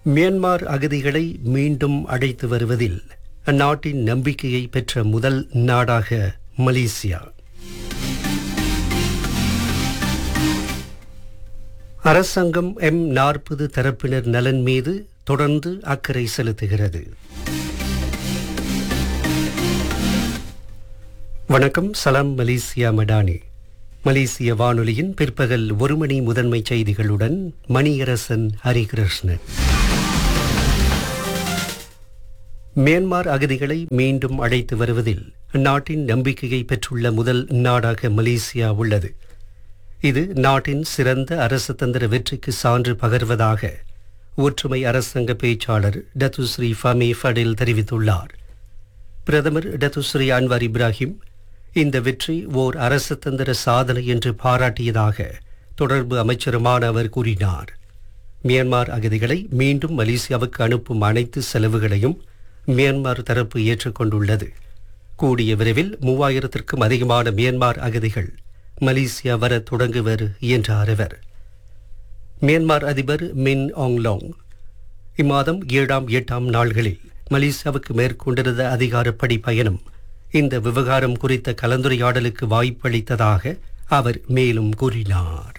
Myanmar அகதிகளை மீண்டும் அழைத்து வருவதில் அந்நாட்டின் நம்பிக்கையை பெற்ற முதல் நாடாக மலேசியா அரசாங்கம் எம் நாற்பது தரப்பினர் நலன் மீது தொடர்ந்து அக்கறை செலுத்துகிறது வணக்கம் சலாம் மலேசியா மடானி மலேசிய வானொலியின் பிற்பகல் ஒரு மணி முதன்மை செய்திகளுடன் மணியரசன் ஹரிகிருஷ்ணன் மியான்மார் அகதிகளை மீண்டும் அழைத்து வருவதில் நாட்டின் நம்பிக்கையை பெற்றுள்ள முதல் நாடாக மலேசியா உள்ளது இது நாட்டின் சிறந்த அரசு தந்திர வெற்றிக்கு சான்று பகர்வதாக ஒற்றுமை அரசாங்க பேச்சாளர் டத்துஸ்ரீ ஃபமி ஃபடில் தெரிவித்துள்ளார் பிரதமர் டத்துஸ்ரீ அன்வர் இப்ராஹிம் இந்த வெற்றி ஓர் அரசு தந்திர சாதனை என்று பாராட்டியதாக தொடர்பு அமைச்சருமான அவர் கூறினார் மியான்மார் அகதிகளை மீண்டும் மலேசியாவுக்கு அனுப்பும் அனைத்து செலவுகளையும் மியான்மார் தரப்பு ஏற்றுக்கொண்டுள்ளது கூடிய விரைவில் மூவாயிரத்திற்கும் அதிகமான மியான்மார் அகதிகள் மலேசியா வர தொடங்குவர் என்றார் அவர் மியான்மார் அதிபர் மின் ஆங்லாங் இம்மாதம் ஏழாம் எட்டாம் நாள்களில் மலேசியாவுக்கு மேற்கொண்டிருந்த அதிகாரப்படி பயணம் இந்த விவகாரம் குறித்த கலந்துரையாடலுக்கு வாய்ப்பளித்ததாக அவர் மேலும் கூறினார்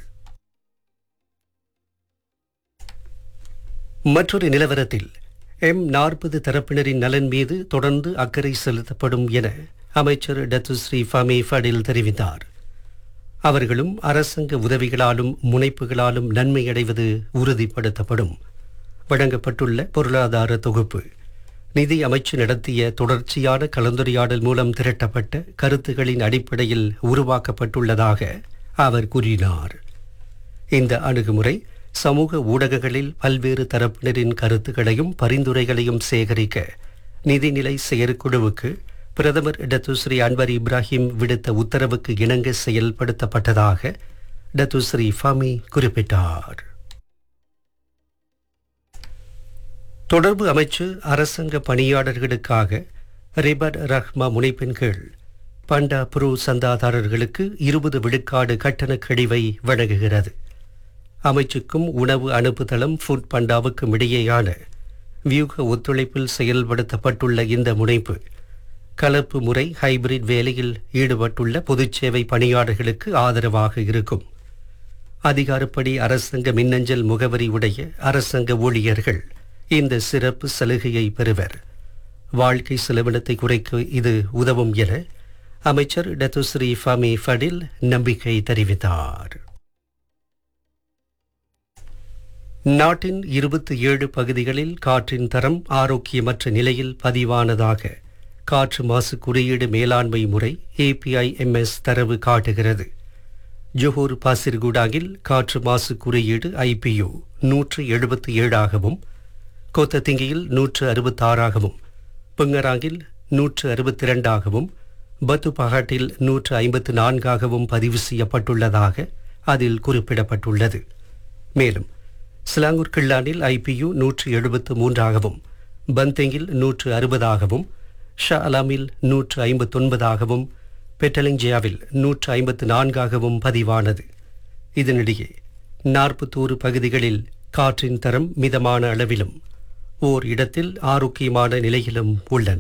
மற்றொரு நிலவரத்தில் எம் நாற்பது தரப்பினரின் நலன் மீது தொடர்ந்து அக்கறை செலுத்தப்படும் என அமைச்சர் டத்துஸ்ரீ ஃபமி ஃபடில் தெரிவித்தார் அவர்களும் அரசாங்க உதவிகளாலும் முனைப்புகளாலும் நன்மையடைவது உறுதிப்படுத்தப்படும் வழங்கப்பட்டுள்ள பொருளாதார தொகுப்பு நிதி அமைச்சு நடத்திய தொடர்ச்சியான கலந்துரையாடல் மூலம் திரட்டப்பட்ட கருத்துகளின் அடிப்படையில் உருவாக்கப்பட்டுள்ளதாக அவர் கூறினார் இந்த அணுகுமுறை சமூக ஊடகங்களில் பல்வேறு தரப்பினரின் கருத்துக்களையும் பரிந்துரைகளையும் சேகரிக்க நிதிநிலை செயற்குழுவுக்கு பிரதமர் டத்துஸ்ரீ அன்வர் இப்ராஹிம் விடுத்த உத்தரவுக்கு இணங்க செயல்படுத்தப்பட்டதாக டத்துஸ்ரீ ஃபமி குறிப்பிட்டார் தொடர்பு அமைச்சு அரசாங்க பணியாளர்களுக்காக ரிபட் ரஹ்மா முனைப்பின் கீழ் பண்டா புரு சந்தாதாரர்களுக்கு இருபது விழுக்காடு கட்டணக் கழிவை வழங்குகிறது அமைச்சுக்கும் உணவு அனுப்புதளம் ஃபுட் பண்டாவுக்கும் இடையேயான வியூக ஒத்துழைப்பில் செயல்படுத்தப்பட்டுள்ள இந்த முனைப்பு கலப்பு முறை ஹைபிரிட் வேலையில் ஈடுபட்டுள்ள பொதுச்சேவை பணியாளர்களுக்கு ஆதரவாக இருக்கும் அதிகாரப்படி அரசாங்க மின்னஞ்சல் முகவரி உடைய அரசாங்க ஊழியர்கள் இந்த சிறப்பு சலுகையை பெறுவர் வாழ்க்கை செலவினத்தை குறைக்க இது உதவும் என அமைச்சர் டத்துஸ்ரீ ஃபமி ஃபடில் நம்பிக்கை தெரிவித்தார் நாட்டின் இருபத்தி ஏழு பகுதிகளில் காற்றின் தரம் ஆரோக்கியமற்ற நிலையில் பதிவானதாக காற்று மாசு குறியீடு மேலாண்மை முறை ஏபிஐஎம்எஸ் தரவு காட்டுகிறது ஜொஹூர் பாசிர்குடாகில் காற்று மாசு குறியீடு ஐபியு நூற்று எழுபத்தி ஏழாகவும் கோத்தத்திங்கியில் நூற்று அறுபத்தாறாகவும் புங்கராங்கில் நூற்று அறுபத்தி இரண்டாகவும் பத்து பகாட்டில் நூற்று ஐம்பத்து நான்காகவும் பதிவு செய்யப்பட்டுள்ளதாக அதில் குறிப்பிடப்பட்டுள்ளது மேலும் சிலாங்கூர் கிள்ளானில் ஐபியு நூற்று எழுபத்து மூன்றாகவும் பந்தெங்கில் நூற்று அறுபதாகவும் ஷா அலாமில் நூற்று ஐம்பத்தொன்பதாகவும் பெட்டலிஞ்சியாவில் நூற்று ஐம்பத்து நான்காகவும் பதிவானது இதனிடையே நாற்பத்தோரு பகுதிகளில் காற்றின் தரம் மிதமான அளவிலும் ஓர் இடத்தில் ஆரோக்கியமான நிலையிலும் உள்ளன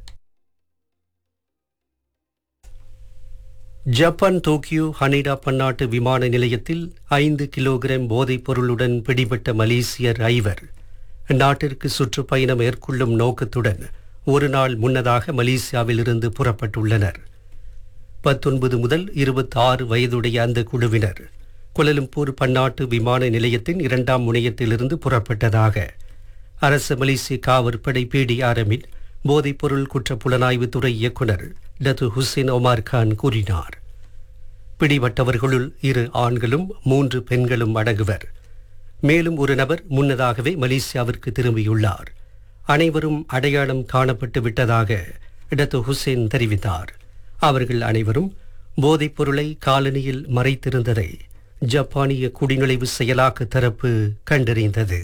ஜப்பான் டோக்கியோ ஹனிடா பன்னாட்டு விமான நிலையத்தில் ஐந்து கிலோகிராம் போதைப் பொருளுடன் பிடிபட்ட மலேசியர் ஐவர் நாட்டிற்கு சுற்றுப்பயணம் மேற்கொள்ளும் நோக்கத்துடன் ஒரு நாள் முன்னதாக மலேசியாவிலிருந்து புறப்பட்டுள்ளனர் பத்தொன்பது முதல் இருபத்தாறு வயதுடைய அந்த குழுவினர் குலலும்பூர் பன்னாட்டு விமான நிலையத்தின் இரண்டாம் முனையத்திலிருந்து புறப்பட்டதாக அரசு மலேசிய காவற்படை பிடிஆர்எம்மின் போதைப்பொருள் குற்ற புலனாய்வுத்துறை இயக்குனர் டத்து ஹுசேன் ஒமார் கான் கூறினார் பிடிபட்டவர்களுள் இரு ஆண்களும் மூன்று பெண்களும் அடங்குவர் மேலும் ஒரு நபர் முன்னதாகவே மலேசியாவிற்கு திரும்பியுள்ளார் அனைவரும் அடையாளம் காணப்பட்டு விட்டதாக டத்து ஹுசேன் தெரிவித்தார் அவர்கள் அனைவரும் போதைப் பொருளை காலனியில் மறைத்திருந்ததை ஜப்பானிய குடிநுழைவு செயலாக்க தரப்பு கண்டறிந்தது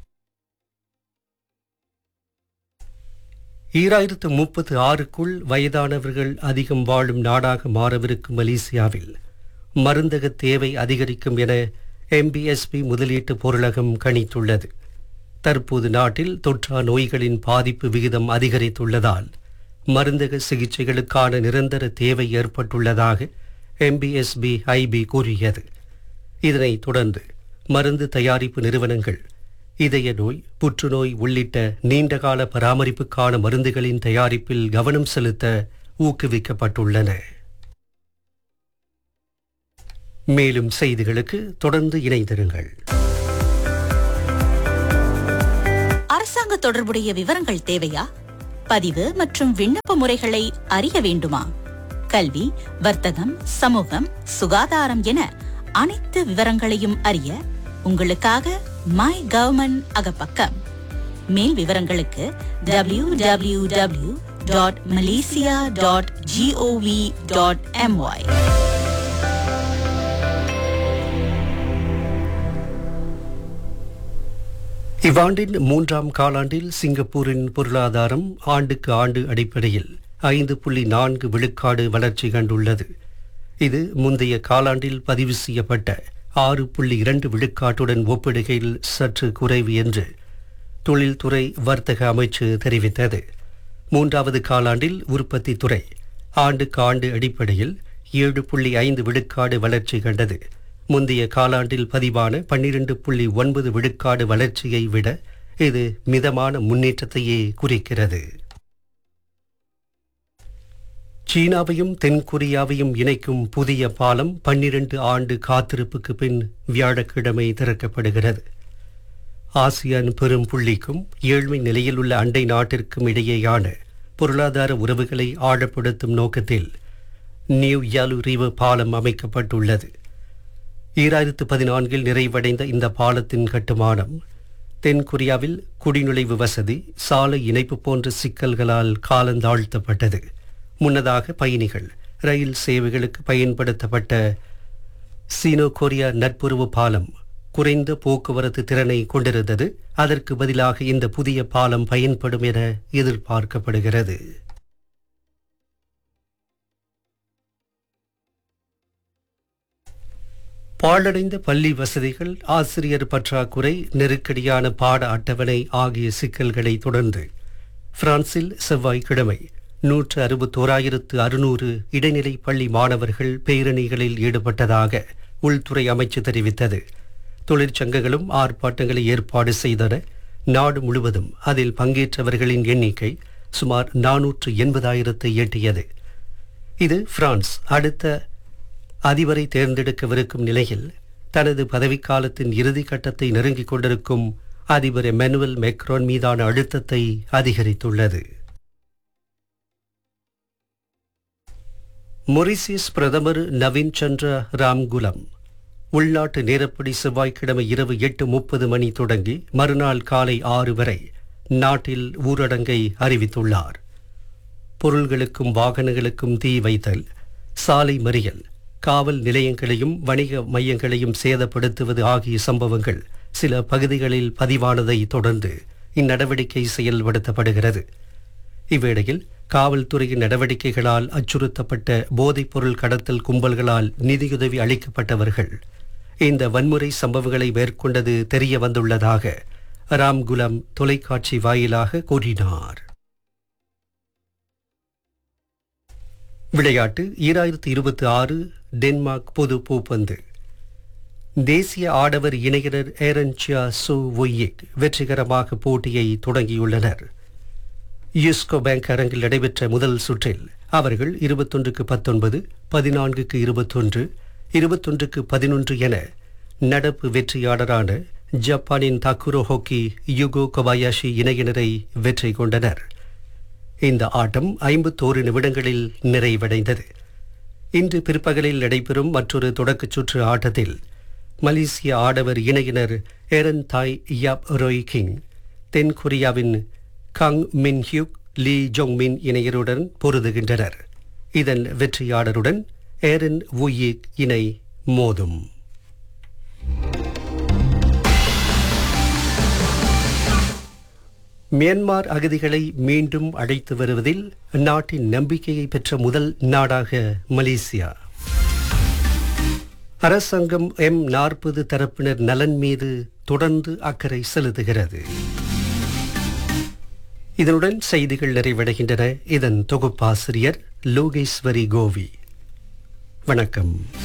ஈராயிரத்து முப்பத்து ஆறுக்குள் வயதானவர்கள் அதிகம் வாழும் நாடாக மாறவிருக்கும் மலேசியாவில் மருந்தக தேவை அதிகரிக்கும் என எம்பிஎஸ்பி முதலீட்டு பொருளகம் கணித்துள்ளது தற்போது நாட்டில் தொற்றா நோய்களின் பாதிப்பு விகிதம் அதிகரித்துள்ளதால் மருந்தக சிகிச்சைகளுக்கான நிரந்தர தேவை ஏற்பட்டுள்ளதாக எம்பிஎஸ்பி ஐபி கூறியது இதனைத் தொடர்ந்து மருந்து தயாரிப்பு நிறுவனங்கள் இதய நோய் புற்றுநோய் உள்ளிட்ட நீண்டகால பராமரிப்புக்கான மருந்துகளின் தயாரிப்பில் கவனம் செலுத்த ஊக்குவிக்கப்பட்டுள்ளன மேலும் செய்திகளுக்கு தொடர்ந்து இணைந்திருங்கள் அரசாங்க தொடர்புடைய விவரங்கள் தேவையா பதிவு மற்றும் விண்ணப்ப முறைகளை அறிய வேண்டுமா கல்வி வர்த்தகம் சமூகம் சுகாதாரம் என அனைத்து விவரங்களையும் அறிய உங்களுக்காக மை கவர்மெண்ட் அகப்பக்கம் மேல் விவரங்களுக்கு W W W dot Malaysia dot gov dot MY இவ்வாண்டின் மூன்றாம் காலாண்டில் சிங்கப்பூரின் பொருளாதாரம் ஆண்டுக்கு ஆண்டு அடிப்படையில் ஐந்து புள்ளி நான்கு விழுக்காடு வளர்ச்சி கண்டுள்ளது இது முந்தைய காலாண்டில் பதிவு செய்யப்பட்ட ஆறு புள்ளி இரண்டு விழுக்காட்டுடன் ஒப்பிடுகையில் சற்று குறைவு என்று தொழில்துறை வர்த்தக அமைச்சு தெரிவித்தது மூன்றாவது காலாண்டில் உற்பத்தி துறை ஆண்டுக்கு ஆண்டு அடிப்படையில் ஏழு புள்ளி ஐந்து விழுக்காடு வளர்ச்சி கண்டது முந்தைய காலாண்டில் பதிவான பன்னிரண்டு புள்ளி ஒன்பது விழுக்காடு வளர்ச்சியை விட இது மிதமான முன்னேற்றத்தையே குறிக்கிறது சீனாவையும் தென்கொரியாவையும் இணைக்கும் புதிய பாலம் பன்னிரண்டு ஆண்டு காத்திருப்புக்கு பின் வியாழக்கிழமை திறக்கப்படுகிறது ஆசியான் பெரும் புள்ளிக்கும் ஏழ்மை நிலையில் உள்ள அண்டை நாட்டிற்கும் இடையேயான பொருளாதார உறவுகளை ஆழப்படுத்தும் நோக்கத்தில் நியூ யாலு ரிவர் பாலம் அமைக்கப்பட்டுள்ளது ஈராயிரத்து பதினான்கில் நிறைவடைந்த இந்த பாலத்தின் கட்டுமானம் தென்கொரியாவில் குடிநுழைவு வசதி சாலை இணைப்பு போன்ற சிக்கல்களால் காலந்தாழ்த்தப்பட்டது முன்னதாக பயணிகள் ரயில் சேவைகளுக்கு பயன்படுத்தப்பட்ட சீனோ கொரியா நட்புறவு பாலம் குறைந்த போக்குவரத்து திறனை கொண்டிருந்தது அதற்கு பதிலாக இந்த புதிய பாலம் பயன்படும் என எதிர்பார்க்கப்படுகிறது பாழடைந்த பள்ளி வசதிகள் ஆசிரியர் பற்றாக்குறை நெருக்கடியான பாட அட்டவணை ஆகிய சிக்கல்களை தொடர்ந்து பிரான்சில் செவ்வாய்க்கிழமை நூற்று அறுபத்தோராயிரத்து அறுநூறு இடைநிலை பள்ளி மாணவர்கள் பேரணிகளில் ஈடுபட்டதாக உள்துறை அமைச்சு தெரிவித்தது தொழிற்சங்கங்களும் ஆர்ப்பாட்டங்களை ஏற்பாடு செய்தன நாடு முழுவதும் அதில் பங்கேற்றவர்களின் எண்ணிக்கை சுமார் நானூற்று எண்பதாயிரத்தை எட்டியது இது பிரான்ஸ் அடுத்த அதிபரை தேர்ந்தெடுக்கவிருக்கும் நிலையில் தனது பதவிக்காலத்தின் இறுதி கட்டத்தை நெருங்கிக் கொண்டிருக்கும் அதிபர் எமனுவல் மெக்ரோன் மீதான அழுத்தத்தை அதிகரித்துள்ளது மொரிசியஸ் பிரதமர் நவீன் சந்திர ராம்குலம் உள்நாட்டு நேரப்படி செவ்வாய்க்கிழமை இரவு எட்டு முப்பது மணி தொடங்கி மறுநாள் காலை ஆறு வரை நாட்டில் ஊரடங்கை அறிவித்துள்ளார் பொருள்களுக்கும் வாகனங்களுக்கும் தீ வைத்தல் சாலை மறியல் காவல் நிலையங்களையும் வணிக மையங்களையும் சேதப்படுத்துவது ஆகிய சம்பவங்கள் சில பகுதிகளில் பதிவானதை தொடர்ந்து இந்நடவடிக்கை செயல்படுத்தப்படுகிறது இவ்வேளையில் காவல்துறையின் நடவடிக்கைகளால் அச்சுறுத்தப்பட்ட போதைப்பொருள் கடத்தல் கும்பல்களால் நிதியுதவி அளிக்கப்பட்டவர்கள் இந்த வன்முறை சம்பவங்களை மேற்கொண்டது தெரிய வந்துள்ளதாக ராம்குலம் தொலைக்காட்சி வாயிலாக கூறினார் விளையாட்டு ஈராயிரத்தி இருபத்தி ஆறு டென்மார்க் பொது பூப்பந்து தேசிய ஆடவர் இணையினர் ஏரன்சியா சோ ஒய்யேக் வெற்றிகரமாக போட்டியை தொடங்கியுள்ளனர் யுஸ்கோ பேங்க் அரங்கில் நடைபெற்ற முதல் சுற்றில் அவர்கள் இருபத்தொன்றுக்கு பத்தொன்பது பதினான்குக்கு இருபத்தொன்று இருபத்தொன்றுக்கு பதினொன்று என நடப்பு வெற்றியாளரான ஜப்பானின் தாக்குரோ ஹோக்கி யுகோ கொபாயாஷி இணையினரை வெற்றி கொண்டனர் இந்த ஆட்டம் ஐம்பத்தோரு நிமிடங்களில் நிறைவடைந்தது இன்று பிற்பகலில் நடைபெறும் மற்றொரு தொடக்கச் சுற்று ஆட்டத்தில் மலேசிய ஆடவர் இணையினர் எரன் தாய் யாப் ரோய் கிங் தென்கொரியாவின் கங் மின் ஹியூக் லீ ஜோங் மின் இணையருடன் பொருதுகின்றனர் இதன் வெற்றியாளருடன் ஏரன் வுயிக் இணை மோதும் மியான்மார் அகதிகளை மீண்டும் அழைத்து வருவதில் நாட்டின் நம்பிக்கையை பெற்ற முதல் நாடாக மலேசியா அரசாங்கம் எம் நாற்பது தரப்பினர் நலன் மீது தொடர்ந்து அக்கறை செலுத்துகிறது இதனுடன் செய்திகள் நிறைவடைகின்றன இதன் தொகுப்பாசிரியர் லோகேஸ்வரி கோவி வணக்கம்